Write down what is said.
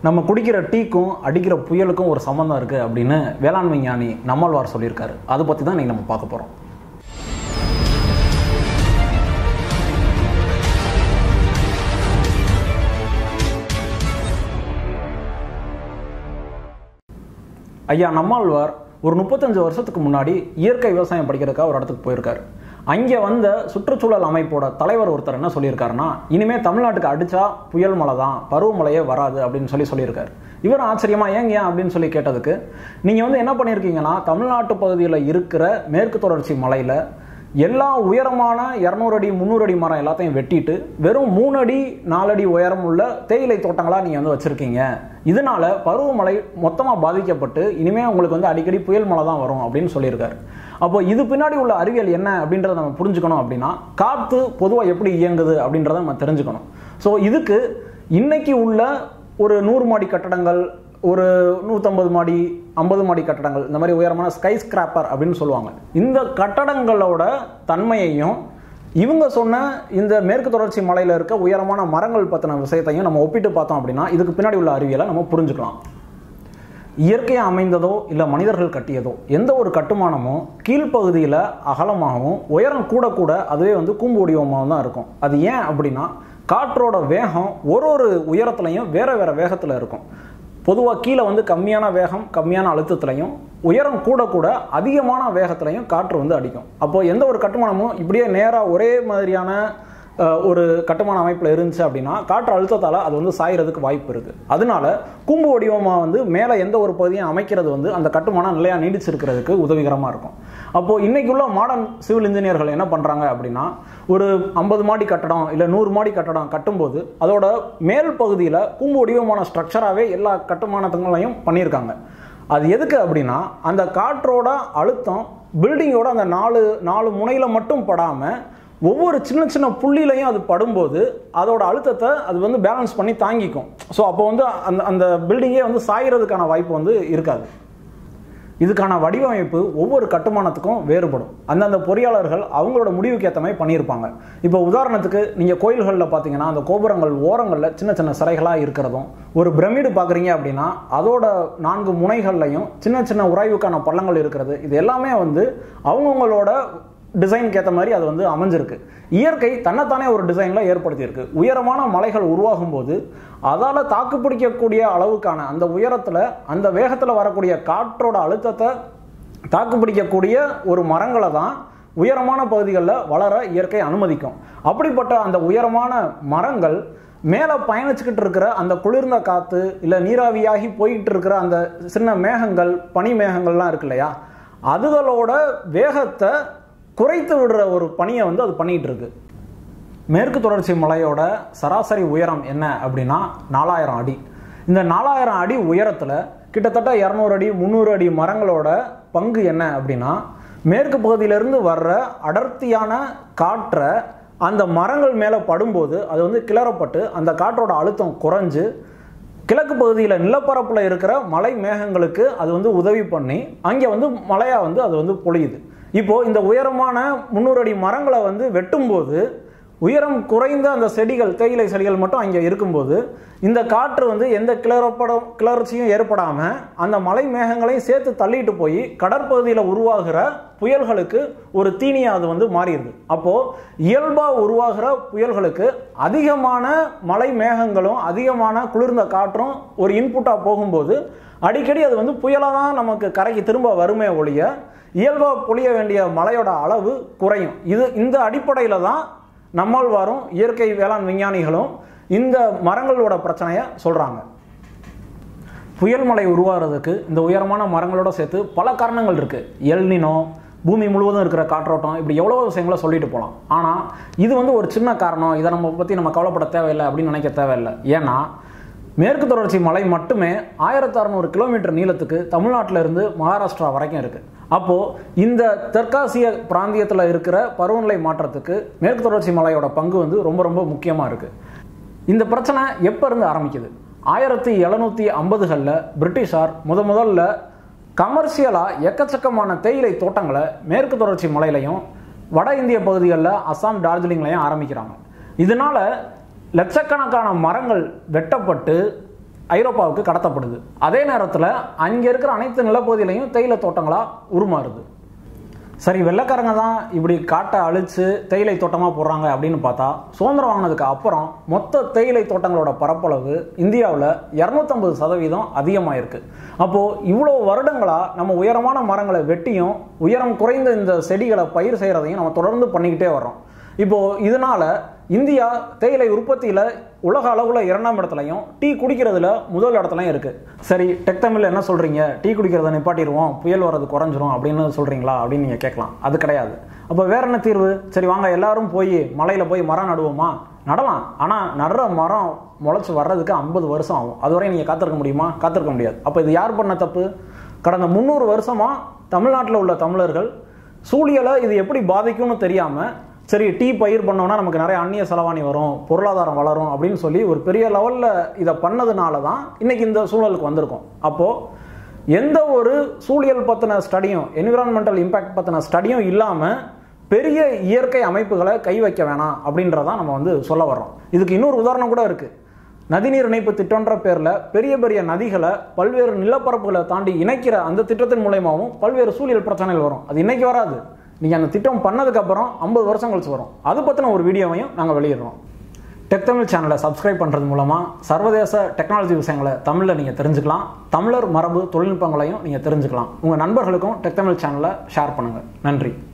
நம்ம குடிக்கிற டீக்கும் அடிக்கிற புயலுக்கும் ஒரு சம்மந்தம் இருக்குது அப்படின்னு வேளாண் விஞ்ஞானி நம்மாழ்வார் சொல்லியிருக்காரு அதை பற்றி தான் இன்னைக்கு நம்ம பார்க்க போகிறோம் ஐயா நம்மாழ்வார் ஒரு முப்பத்தஞ்சு வருஷத்துக்கு முன்னாடி இயற்கை விவசாயம் படிக்கிறதுக்காக ஒரு இடத்துக்கு போயிருக்காரு அங்கே வந்த சுற்றுச்சூழல் அமைப்போட தலைவர் ஒருத்தர் என்ன சொல்லியிருக்காருன்னா இனிமே தமிழ்நாட்டுக்கு அடிச்சா புயல் மழை தான் பருவமழையே வராது அப்படின்னு சொல்லி சொல்லியிருக்காரு இவர் ஆச்சரியமா ஏங்க ஏன் அப்படின்னு சொல்லி கேட்டதுக்கு நீங்கள் வந்து என்ன பண்ணியிருக்கீங்கன்னா தமிழ்நாட்டு பகுதியில் இருக்கிற மேற்கு தொடர்ச்சி மலையில் எல்லா உயரமான இரநூறு அடி முந்நூறு அடி மரம் எல்லாத்தையும் வெட்டிட்டு வெறும் மூணு அடி நாலடி உயரம் உள்ள தேயிலை தோட்டங்களாக நீங்கள் வந்து வச்சுருக்கீங்க இதனால பருவமழை மொத்தமாக பாதிக்கப்பட்டு இனிமேல் உங்களுக்கு வந்து அடிக்கடி புயல் மழை தான் வரும் அப்படின்னு சொல்லியிருக்காரு அப்போ இது பின்னாடி உள்ள அறிவியல் என்ன அப்படின்றத நம்ம புரிஞ்சுக்கணும் அப்படின்னா காற்று பொதுவாக எப்படி இயங்குது அப்படின்றத நம்ம தெரிஞ்சுக்கணும் ஸோ இதுக்கு இன்னைக்கு உள்ள ஒரு நூறு மாடி கட்டடங்கள் ஒரு நூற்றம்பது மாடி ஐம்பது மாடி கட்டடங்கள் இந்த மாதிரி உயரமான ஸ்கை ஸ்கிராப்பர் அப்படின்னு சொல்லுவாங்க இந்த கட்டடங்களோட தன்மையையும் இவங்க சொன்ன இந்த மேற்கு தொடர்ச்சி மலையில் இருக்க உயரமான மரங்கள் பற்றின விஷயத்தையும் நம்ம ஒப்பிட்டு பார்த்தோம் அப்படின்னா இதுக்கு பின்னாடி உள்ள அறிவியலை நம்ம புரிஞ்சுக்கலாம் இயற்கையாக அமைந்ததோ இல்லை மனிதர்கள் கட்டியதோ எந்த ஒரு கட்டுமானமும் கீழ்ப்பகுதியில் அகலமாகவும் உயரம் கூட கூட அதுவே வந்து கூம்பு வடிவமாகவும் தான் இருக்கும் அது ஏன் அப்படின்னா காற்றோட வேகம் ஒரு ஒரு உயரத்துலையும் வேற வேற வேகத்தில் இருக்கும் பொதுவாக கீழே வந்து கம்மியான வேகம் கம்மியான அழுத்தத்துலையும் உயரம் கூட கூட அதிகமான வேகத்துலையும் காற்று வந்து அடிக்கும் அப்போது எந்த ஒரு கட்டுமானமும் இப்படியே நேராக ஒரே மாதிரியான அஹ், ஒரு கட்டுமான அமைப்பில் இருந்துச்சு அப்படின்னா காற்று அழுத்தத்தால் அது வந்து சாயறதுக்கு வாய்ப்பு இருக்குது அதனால கூம்பு வடிவமாக வந்து மேலே எந்த ஒரு பகுதியும் அமைக்கிறது வந்து அந்த கட்டுமானம் நிலையாக நீடிச்சிருக்கிறதுக்கு உதவிகரமாக இருக்கும் அப்போது இன்னைக்கு உள்ள மாடர்ன் சிவில் இன்ஜினியர்கள் என்ன பண்ணுறாங்க அப்படின்னா ஒரு ஐம்பது மாடி கட்டடம் இல்லை நூறு மாடி கட்டடம் கட்டும்போது அதோட மேல் பகுதியில் கூம்பு வடிவமான ஸ்ட்ரக்சராகவே எல்லா கட்டுமானத்துங்களையும் பண்ணியிருக்காங்க அது எதுக்கு அப்படின்னா அந்த காற்றோட அழுத்தம் பில்டிங்கோட அந்த நாலு நாலு முனையில் மட்டும் படாமல் ஒவ்வொரு சின்ன சின்ன புள்ளிலையும் அது படும்போது அதோட அழுத்தத்தை அது வந்து பேலன்ஸ் பண்ணி தாங்கிக்கும் ஸோ அப்போ வந்து அந்த அந்த பில்டிங்கே வந்து சாயறதுக்கான வாய்ப்பு வந்து இருக்காது இதுக்கான வடிவமைப்பு ஒவ்வொரு கட்டுமானத்துக்கும் வேறுபடும் அந்தந்த பொறியாளர்கள் அவங்களோட முடிவுக்கு ஏற்ற மாதிரி பண்ணியிருப்பாங்க இப்போ உதாரணத்துக்கு நீங்கள் கோயில்களில் பார்த்தீங்கன்னா அந்த கோபுரங்கள் ஓரங்களில் சின்ன சின்ன சிறைகளாக இருக்கிறதும் ஒரு பிரமிடு பார்க்குறீங்க அப்படின்னா அதோட நான்கு முனைகள்லையும் சின்ன சின்ன உராய்வுக்கான பள்ளங்கள் இருக்கிறது இது எல்லாமே வந்து அவங்கவுங்களோட டிசைனுக்கு ஏற்ற மாதிரி அது வந்து அமைஞ்சிருக்கு இயற்கை தன்னைத்தானே ஒரு டிசைனில் ஏற்படுத்தியிருக்கு உயரமான மலைகள் உருவாகும் போது அதால் தாக்குப்பிடிக்கக்கூடிய அளவுக்கான அந்த உயரத்தில் அந்த வேகத்தில் வரக்கூடிய காற்றோட அழுத்தத்தை தாக்குப்பிடிக்கக்கூடிய ஒரு மரங்களை தான் உயரமான பகுதிகளில் வளர இயற்கை அனுமதிக்கும் அப்படிப்பட்ட அந்த உயரமான மரங்கள் மேலே பயணிச்சுக்கிட்டு இருக்கிற அந்த குளிர்ந்த காற்று இல்லை நீராவியாகி போயிட்டு இருக்கிற அந்த சின்ன மேகங்கள் பனி மேகங்கள்லாம் இருக்கு இல்லையா அதுகளோட வேகத்தை குறைத்து விடுற ஒரு பணியை வந்து அது பண்ணிட்டு இருக்கு மேற்கு தொடர்ச்சி மலையோட சராசரி உயரம் என்ன அப்படின்னா நாலாயிரம் அடி இந்த நாலாயிரம் அடி உயரத்தில் கிட்டத்தட்ட இரநூறு அடி முந்நூறு அடி மரங்களோட பங்கு என்ன அப்படின்னா மேற்கு பகுதியிலிருந்து வர்ற அடர்த்தியான காற்றை அந்த மரங்கள் மேலே படும்போது அது வந்து கிளறப்பட்டு அந்த காற்றோட அழுத்தம் குறைஞ்சு கிழக்கு பகுதியில் நிலப்பரப்பில் இருக்கிற மலை மேகங்களுக்கு அது வந்து உதவி பண்ணி அங்கே வந்து மழையாக வந்து அது வந்து பொழியுது இப்போ இந்த உயரமான முந்நூறு அடி மரங்களை வந்து வெட்டும்போது உயரம் குறைந்த அந்த செடிகள் தேயிலை செடிகள் மட்டும் அங்கே இருக்கும்போது இந்த காற்று வந்து எந்த கிளறப்படம் கிளர்ச்சியும் ஏற்படாமல் அந்த மலை மேகங்களையும் சேர்த்து தள்ளிட்டு போய் கடற்பகுதியில் உருவாகிற புயல்களுக்கு ஒரு தீனியாக அது வந்து மாறிடுது அப்போது இயல்பாக உருவாகிற புயல்களுக்கு அதிகமான மலை மேகங்களும் அதிகமான குளிர்ந்த காற்றும் ஒரு இன்புட்டாக போகும்போது அடிக்கடி அது வந்து புயலாக தான் நமக்கு கரைக்கு திரும்ப வருமே ஒழிய இயல்பாக பொழிய வேண்டிய மழையோட அளவு குறையும் இது இந்த அடிப்படையில் தான் நம்மாழ்வாரும் இயற்கை வேளாண் விஞ்ஞானிகளும் இந்த மரங்களோட பிரச்சனையை சொல்கிறாங்க புயல் மலை உருவாகிறதுக்கு இந்த உயரமான மரங்களோட சேர்த்து பல காரணங்கள் இருக்குது எல்னினோ பூமி முழுவதும் இருக்கிற காற்றோட்டம் இப்படி எவ்வளோ விஷயங்களை சொல்லிட்டு போகலாம் ஆனால் இது வந்து ஒரு சின்ன காரணம் இதை நம்ம பற்றி நம்ம கவலைப்பட தேவையில்லை அப்படின்னு நினைக்க தேவையில்லை ஏன்னா மேற்கு தொடர்ச்சி மலை மட்டுமே ஆயிரத்தி அறநூறு கிலோமீட்டர் நீளத்துக்கு தமிழ்நாட்டில் இருந்து மகாராஷ்டிரா வரைக்கும் இருக்குது அப்போது இந்த தெற்காசிய பிராந்தியத்தில் இருக்கிற பருவநிலை மாற்றத்துக்கு மேற்கு தொடர்ச்சி மலையோட பங்கு வந்து ரொம்ப ரொம்ப முக்கியமாக இருக்குது இந்த பிரச்சனை எப்போ இருந்து ஆரம்பிக்குது ஆயிரத்தி எழுநூற்றி ஐம்பதுகளில் பிரிட்டிஷார் முத முதல்ல கமர்ஷியலாக எக்கச்சக்கமான தேயிலை தோட்டங்களை மேற்கு தொடர்ச்சி மலையிலையும் வட இந்திய பகுதிகளில் அஸ்ஸாம் டார்ஜிலிங்லையும் ஆரம்பிக்கிறாங்க இதனால லட்சக்கணக்கான மரங்கள் வெட்டப்பட்டு ஐரோப்பாவுக்கு கடத்தப்படுது அதே நேரத்தில் அங்கே இருக்கிற அனைத்து நிலப்பகுதியிலையும் தேயிலை தோட்டங்களாக உருமாறுது சரி வெள்ளைக்காரங்க தான் இப்படி காட்டை அழிச்சு தேயிலை தோட்டமாக போடுறாங்க அப்படின்னு பார்த்தா சுதந்திரம் வாங்கினதுக்கு அப்புறம் மொத்த தேயிலை தோட்டங்களோட பரப்பளவு இந்தியாவில் இரநூத்தம்பது சதவீதம் அதிகமாக இருக்கு அப்போது இவ்வளோ வருடங்களாக நம்ம உயரமான மரங்களை வெட்டியும் உயரம் குறைந்த இந்த செடிகளை பயிர் செய்கிறதையும் நம்ம தொடர்ந்து பண்ணிக்கிட்டே வர்றோம் இப்போ இதனால இந்தியா தேயிலை உற்பத்தியில உலக அளவுல இரண்டாம் இடத்துலையும் டீ குடிக்கிறதுல முதல் இடத்துலையும் இருக்கு சரி டெக் தமிழ்ல என்ன சொல்றீங்க டீ குடிக்கிறத நிப்பாட்டிடுவோம் புயல் வர்றது குறைஞ்சிரும் அப்படின்னு சொல்றீங்களா அப்படின்னு நீங்க கேட்கலாம் அது கிடையாது அப்போ வேற என்ன தீர்வு சரி வாங்க எல்லாரும் போய் மலையில போய் மரம் நடுவோமா நடலாம் ஆனா நடுற மரம் முளைச்சு வர்றதுக்கு ஐம்பது வருஷம் ஆகும் அதுவரை நீங்க காத்திருக்க முடியுமா காத்திருக்க முடியாது அப்போ இது யார் பண்ண தப்பு கடந்த முந்நூறு வருஷமா தமிழ்நாட்டில் உள்ள தமிழர்கள் சூழியலை இது எப்படி பாதிக்கும்னு தெரியாம சரி டீ பயிர் பண்ணோம்னா நமக்கு நிறைய அந்நிய செலவாணி வரும் பொருளாதாரம் வளரும் அப்படின்னு சொல்லி ஒரு பெரிய லெவலில் இதை பண்ணதுனால தான் இன்னைக்கு இந்த சூழலுக்கு வந்திருக்கோம் அப்போது எந்த ஒரு சூழியல் பற்றின ஸ்டடியும் என்விரான்மெண்டல் இம்பாக்ட் பற்றின ஸ்டடியும் இல்லாமல் பெரிய இயற்கை அமைப்புகளை கை வைக்க வேணாம் அப்படின்றதான் நம்ம வந்து சொல்ல வர்றோம் இதுக்கு இன்னொரு உதாரணம் கூட இருக்குது நதிநீர் இணைப்பு திட்டம்ன்ற பேரில் பெரிய பெரிய நதிகளை பல்வேறு நிலப்பரப்புகளை தாண்டி இணைக்கிற அந்த திட்டத்தின் மூலயமாவும் பல்வேறு சூழியல் பிரச்சனைகள் வரும் அது இன்னைக்கு வராது நீங்கள் அந்த திட்டம் பண்ணதுக்கப்புறம் ஐம்பது வருஷம் கழிச்சு வரும் அது பற்றின ஒரு வீடியோவையும் நாங்கள் வெளியிடுறோம் டெக் தமிழ் சேனலை சப்ஸ்கிரைப் பண்ணுறது மூலமாக சர்வதேச டெக்னாலஜி விஷயங்களை தமிழில் நீங்கள் தெரிஞ்சுக்கலாம் தமிழர் மரபு தொழில்நுட்பங்களையும் நீங்கள் தெரிஞ்சுக்கலாம் உங்கள் நண்பர்களுக்கும் டெக் தமிழ் சேனலை ஷேர் பண்ணுங்கள் நன்றி